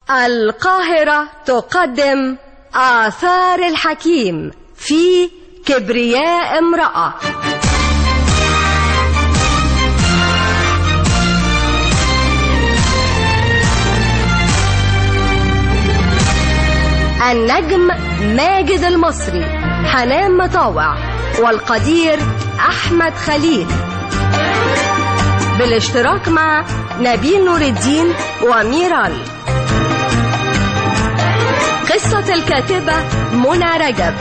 القاهرة تقدم آثار الحكيم في كبرياء امرأة النجم ماجد المصري حنان مطاوع والقدير أحمد خليل بالاشتراك مع نبيل نور الدين وميرال قصة الكاتبة منى رجب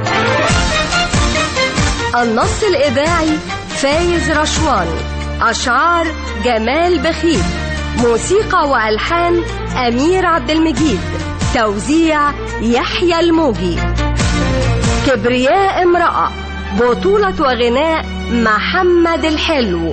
النص الإذاعي فايز رشوان أشعار جمال بخيت موسيقى وألحان أمير عبد المجيد توزيع يحيى الموجي كبرياء امرأة بطولة وغناء محمد الحلو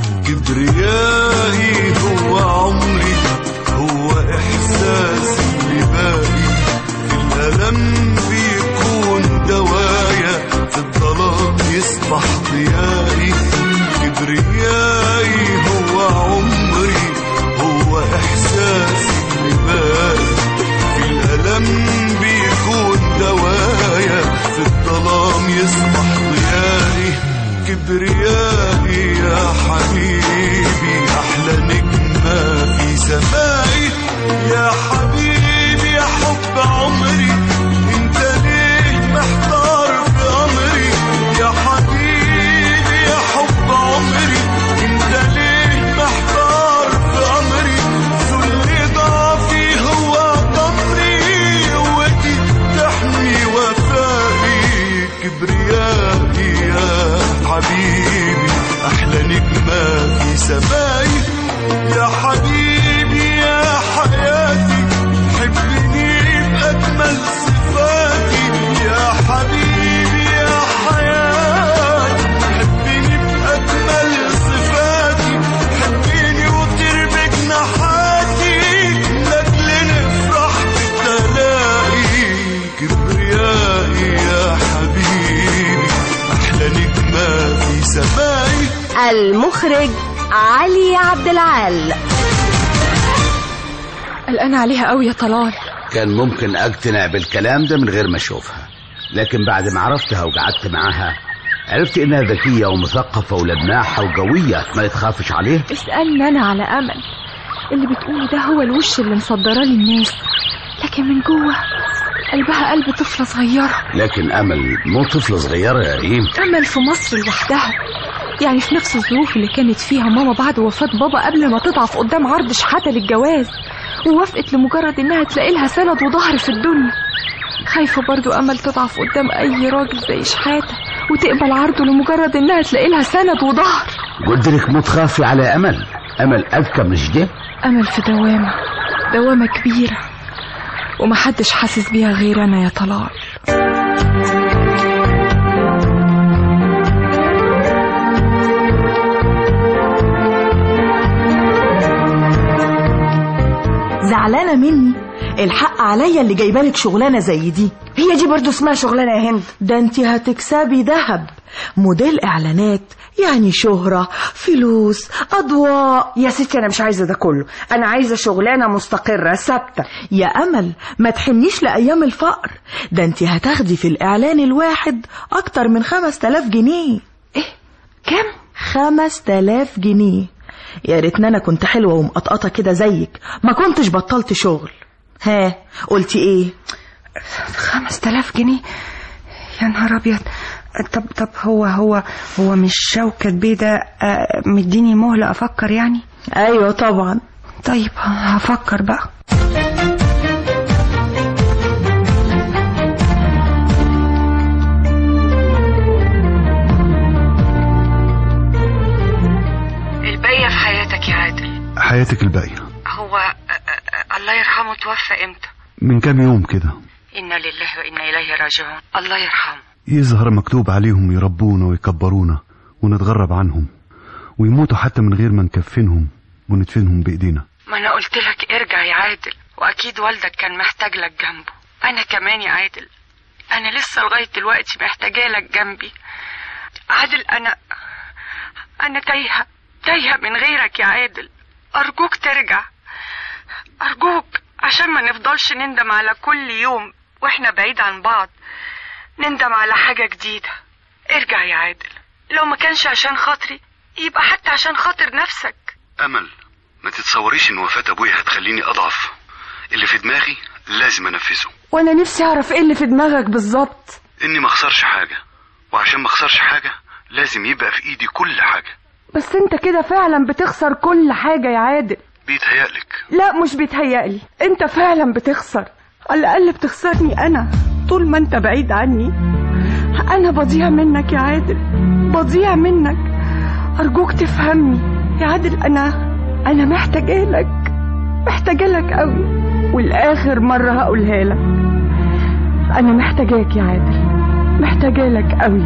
كبريائي هو عمري هو إحساسي اللي باقي في الألم بيكون دوايا في الظلام يصبح ضيائي كبريائي هو عمري هو إحساسي اللي باقي في الألم بيكون دوايا في الظلام يصبح ضيائي كبريائي يا حبيبي أحلى نجمة في سمائي يا حبيبي يا حب عمري انت ليه محتار في أمري يا حبيبي يا حب عمري انت ليه محتار في أمري ذل ضعفي هو ضمري قوتي تحمي وفائي كبريائي يا حبيبي أحلى نجمة في سمائي يا حبيبي يا حياتي حبني بأجمل صفاتي يا حبيبي يا حياتي حبني بأجمل صفاتي حبني وطير بجناحاتي لأجل نفرح بالتلاقي كبريائي يا حبيبي أحلى نجمة في سمائي المخرج علي عبد العال قلقان عليها قوي يا طلال كان ممكن اقتنع بالكلام ده من غير ما اشوفها لكن بعد ما عرفتها وقعدت معاها عرفت انها ذكيه ومثقفه ولماحه وقويه ما يتخافش عليها اسألني أنا على أمل اللي بتقوله ده هو الوش اللي مصدراه للناس لكن من جوه قلبها قلب طفلة صغيرة لكن امل مو طفله صغيره يا ريم أمل في مصر لوحدها يعني في نفس الظروف اللي كانت فيها ماما بعد وفاة بابا قبل ما تضعف قدام عرض شحاتة للجواز ووافقت لمجرد إنها تلاقي لها سند وظهر في الدنيا خايفة برضو أمل تضعف قدام أي راجل زي شحاتة وتقبل عرضه لمجرد إنها تلاقي لها سند وظهر قلت لك مو تخافي على امل امل اذكى مش ده أمل في دوامة دوامة كبيرة ومحدش حاسس بيها غير أنا يا طلال زعلانة مني الحق عليا اللي جايبالك شغلانة زي دي هي دي برضو اسمها شغلانة يا هند ده انت هتكسبي ذهب موديل اعلانات يعني شهرة فلوس اضواء يا ستي انا مش عايزة ده كله انا عايزة شغلانة مستقرة ثابتة يا امل ما تحنيش لايام الفقر ده انت هتاخدي في الاعلان الواحد اكتر من خمس تلاف جنيه إيه كام؟ خمس تلاف جنيه يا ريتني انا كنت حلوة ومقطقطة كده زيك ما كنتش بطلت شغل ها قلتي ايه خمس تلاف جنيه يا نهار ابيض طب طب هو هو هو مش شوكة بيه ده آه، مديني مهلة افكر يعني ايوه طبعا طيب هفكر بقى الباقية في حياتك يا عادل حياتك الباقية هو أ- أ- الله يرحمه توفى امتى من كام يوم كده إنا لله وإنا إليه راجعون الله يرحمه يظهر مكتوب عليهم يربونا ويكبرونا ونتغرب عنهم ويموتوا حتى من غير ما نكفنهم وندفنهم بإيدينا ما أنا قلت لك ارجع يا عادل وأكيد والدك كان محتاج لك جنبه أنا كمان يا عادل أنا لسه لغاية دلوقتي محتاجة لك جنبي عادل أنا أنا تايهة تايهة من غيرك يا عادل أرجوك ترجع أرجوك عشان ما نفضلش نندم على كل يوم واحنا بعيد عن بعض نندم على حاجة جديدة ارجع يا عادل لو ما كانش عشان خاطري يبقى حتى عشان خاطر نفسك امل ما تتصوريش ان وفاة ابويا هتخليني اضعف اللي في دماغي لازم انفذه وانا نفسي اعرف ايه اللي في دماغك بالظبط اني ما اخسرش حاجة وعشان ما اخسرش حاجة لازم يبقى في ايدي كل حاجة بس انت كده فعلا بتخسر كل حاجة يا عادل بيتهيألك لا مش بيتهيألي انت فعلا بتخسر على الاقل بتخسرني انا طول ما انت بعيد عني انا بضيع منك يا عادل بضيع منك ارجوك تفهمني يا عادل انا انا محتاجه لك محتاجه لك قوي والاخر مره هقولها لك انا محتاجاك يا عادل محتاجه لك قوي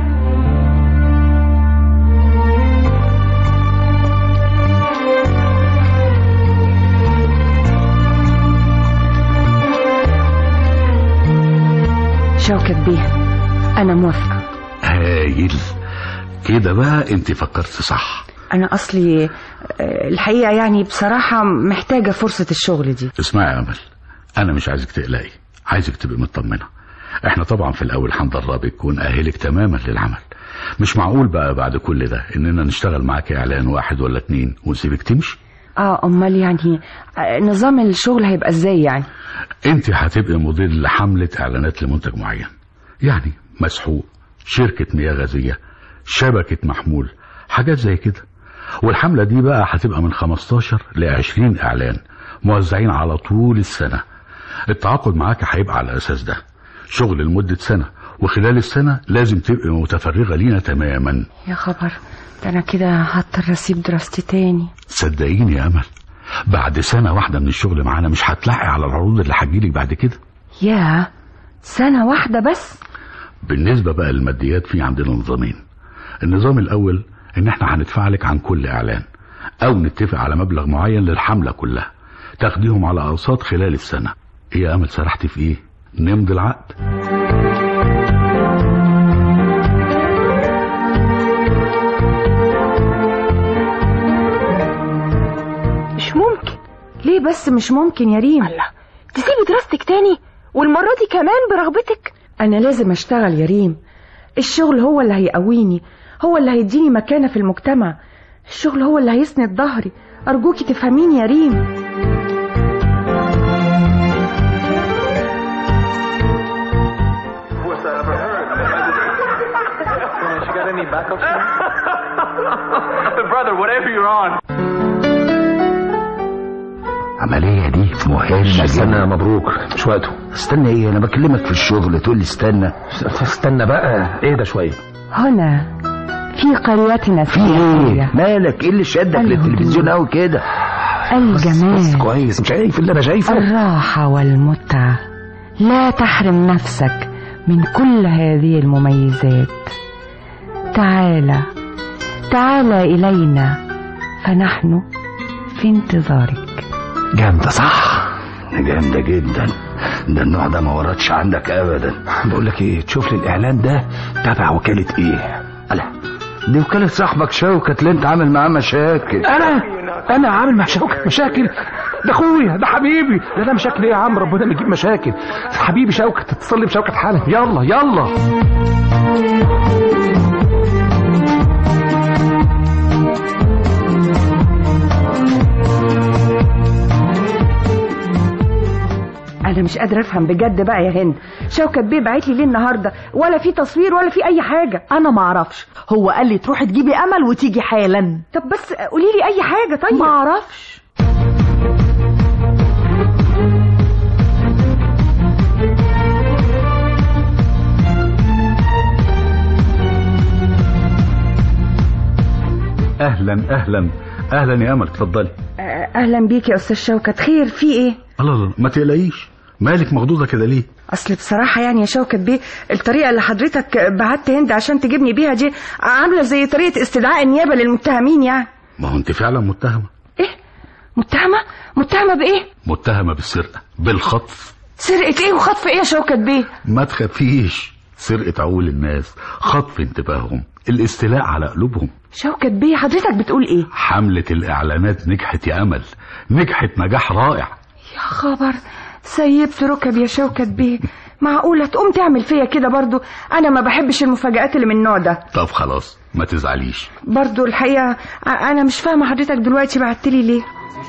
شوكت بيه انا موافقه هايل كده بقى انت فكرت صح انا اصلي آه، الحقيقه يعني بصراحه محتاجه فرصه الشغل دي اسمعي يا امل انا مش عايزك تقلقي عايزك تبقي مطمنه احنا طبعا في الاول هندربك ونأهلك تماما للعمل مش معقول بقى بعد كل ده اننا نشتغل معاك اعلان واحد ولا اتنين ونسيبك تمشي اه امال يعني آه، نظام الشغل هيبقى ازاي يعني انت هتبقي مدير لحملة اعلانات لمنتج معين يعني مسحوق شركة مياه غازية شبكة محمول حاجات زي كده والحملة دي بقى هتبقى من 15 ل 20 اعلان موزعين على طول السنة التعاقد معاك هيبقى على الاساس ده شغل لمدة سنة وخلال السنة لازم تبقي متفرغة لينا تماما يا خبر ده انا كده هضطر اسيب دراستي تاني صدقيني يا امل بعد سنة واحدة من الشغل معانا مش هتلاقي على العروض اللي هتجيلك بعد كده يا سنه واحده بس بالنسبة بقى للماديات في عندنا نظامين النظام الأول إن إحنا هندفع لك عن كل إعلان أو نتفق على مبلغ معين للحملة كلها تاخديهم على أقساط خلال السنة إيه يا أمل سرحت في إيه؟ نمضي العقد مش ممكن ليه بس مش ممكن يا ريم الله تسيبي دراستك تاني والمرة دي كمان برغبتك انا لازم اشتغل يا ريم الشغل هو اللي هيقويني هو اللي هيديني مكانة في المجتمع الشغل هو اللي هيسند ظهري ارجوكي تفهميني يا ريم She got any backup Brother, whatever you're on. عملية دي مهمة استنى مبروك مش وقته استنى ايه انا بكلمك في الشغل تقول لي استنى استنى بقى اهدى شويه هنا في قريتنا السياحية مالك ايه اللي شدك للتلفزيون قوي كده بس الجمال كويس مش شايف اللي انا شايفه الراحة والمتعة لا تحرم نفسك من كل هذه المميزات تعال تعال إلينا فنحن في انتظارك جامده صح جامدة جدا ده النوع ده ما وردش عندك ابدا بقول لك ايه تشوف لي الاعلان ده تبع وكاله ايه ألا دي وكالة صاحبك شوكت اللي انت عامل معاه مشاكل انا انا عامل مع شوكت مشاكل ده اخويا ده حبيبي ده ده مشاكل ايه يا عم ربنا ما يجيب مشاكل حبيبي شوكت اتصل لي بشوكت حالا يلا يلا أنا مش قادرة أفهم بجد بقى يا هند شوكت بيه بعت لي ليه النهاردة ولا في تصوير ولا في أي حاجة انا ما اعرفش هو قال لي تروحي تجيبي امل وتيجي حالا طب بس قولي لي أي حاجة طيب ما اعرفش اهلا اهلا اهلا يا امل اتفضلي آه، أهلا بيك يا أستاذ شوكت خير في إيه الله الله ما تقلقيش مالك مخضوضه كده ليه اصل بصراحه يعني يا شوكت بيه الطريقه اللي حضرتك بعت هند عشان تجيبني بيها دي عامله زي طريقه استدعاء النيابه للمتهمين يعني ما هو انت فعلا متهمه ايه متهمه متهمه بايه متهمه بالسرقه بالخطف سرقه ايه وخطف ايه يا شوكت بيه ما تخافيش سرقه عقول الناس خطف انتباههم الاستيلاء على قلوبهم شوكت بيه حضرتك بتقول ايه حمله الاعلانات نجحت يا امل نجحت نجاح رائع يا خبر سيبت ركب يا شوكت بيه معقولة تقوم تعمل فيا كده برضو أنا ما بحبش المفاجآت اللي من النوع ده طب خلاص ما تزعليش برضو الحقيقة ع- أنا مش فاهمة حضرتك دلوقتي بعتلي ليه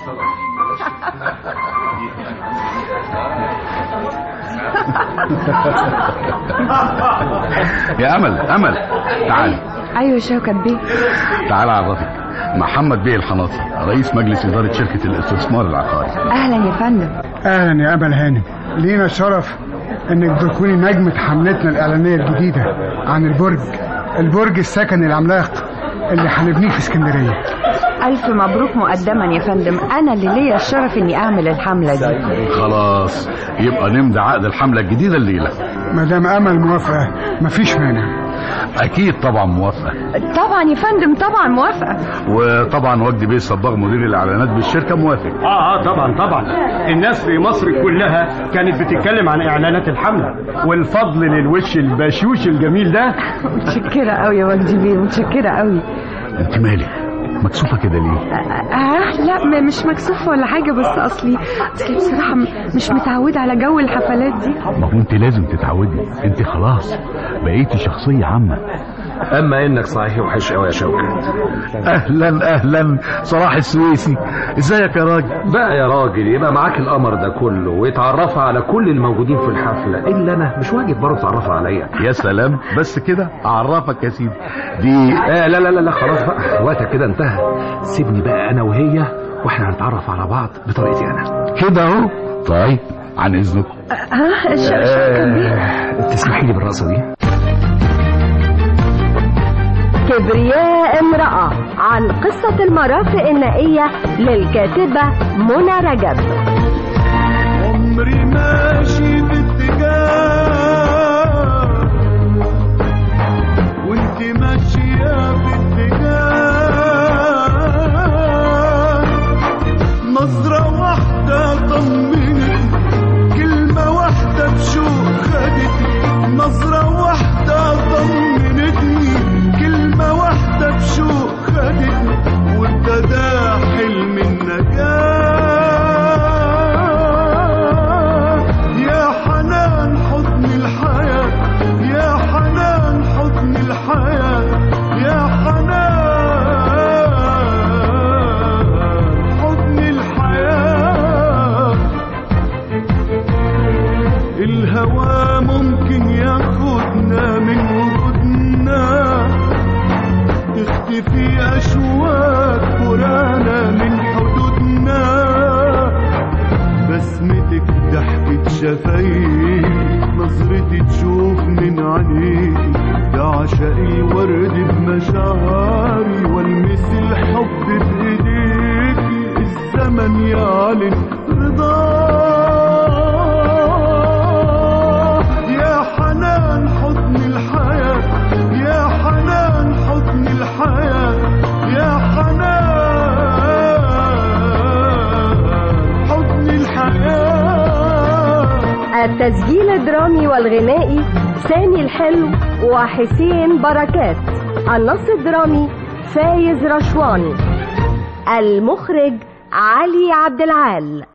يا امل امل تعالي ايوه شوكت بيه تعالى اعرفك محمد بيه الحناطي رئيس مجلس اداره شركه الاستثمار العقاري اهلا يا فندم اهلا يا امل هانم لينا الشرف انك تكوني نجمة حملتنا الاعلانية الجديدة عن البرج البرج السكني العملاق اللي هنبنيه في اسكندرية ألف مبروك مقدما يا فندم أنا اللي ليا الشرف إني أعمل الحملة دي خلاص يبقى نمضي عقد الحمله الجديده الليله مدام امل موافقة مفيش مانع اكيد طبعا موافقه طبعا يا فندم طبعا موافقة وطبعا وجدي بيه صباغ مدير الاعلانات بالشركه موافق اه اه طبعا طبعا الناس في مصر كلها كانت بتتكلم عن اعلانات الحمله والفضل للوش البشوش الجميل ده متشكرة قوي يا وجدي بيه متشكرة قوي انت مالك مكسوفه كده ليه آه لا م- مش مكسوفة ولا حاجة بس أصلي أصلي بصراحة م- مش متعودة على جو الحفلات دي ما هو انت لازم تتعودي انت خلاص بقيتي شخصيه عامه اما انك صحيح وحش قوي يا شوكت اهلا اهلا صلاح السويسي ازيك يا راجل بقى يا راجل يبقى معاك القمر ده كله ويتعرفها على كل الموجودين في الحفله الا انا مش واجب برضه تعرفها عليا يا سلام بس كده اعرفك يا سيدي دي آه لا لا لا لا خلاص بقى وقتك كده انتهى سيبني بقى انا وهي واحنا هنتعرف على بعض بطريقتي انا كده اهو طيب عن اذنكم ها ش- شوكت بيه آه تسمحي لي بالرقصه دي كبرياء امرأة عن قصة المرافق النائية للكاتبة منى رجب عمري ماشي باتجاه وانت ماشية باتجاه نظرة واحدة طمنتني كلمة واحدة بشوق خدتني نظرة واحدة طمنتني كلمة واحدة بشوق خدتني وابتدى حلم النجاة يا حنان حضن الحياة يا حنان حضن الحياة يا حنان حضن الحياة الهوى ممكن ياخدنا من وجودنا تختفي أشواك ورانا من حدودنا بسمتك ضحكة شفايفي نظرتي تشوف من عينيكي ده عشق الورد بمشاعري والمس الحب بايديكي الزمن يعلن رضاه يا حنان حضن الحياة يا حنان حضن الحياة يا حنان حضن الحياة التسجيل الدرامي والغنائي سامي الحلو وحسين بركات النص الدرامي فايز رشوان المخرج علي عبد العال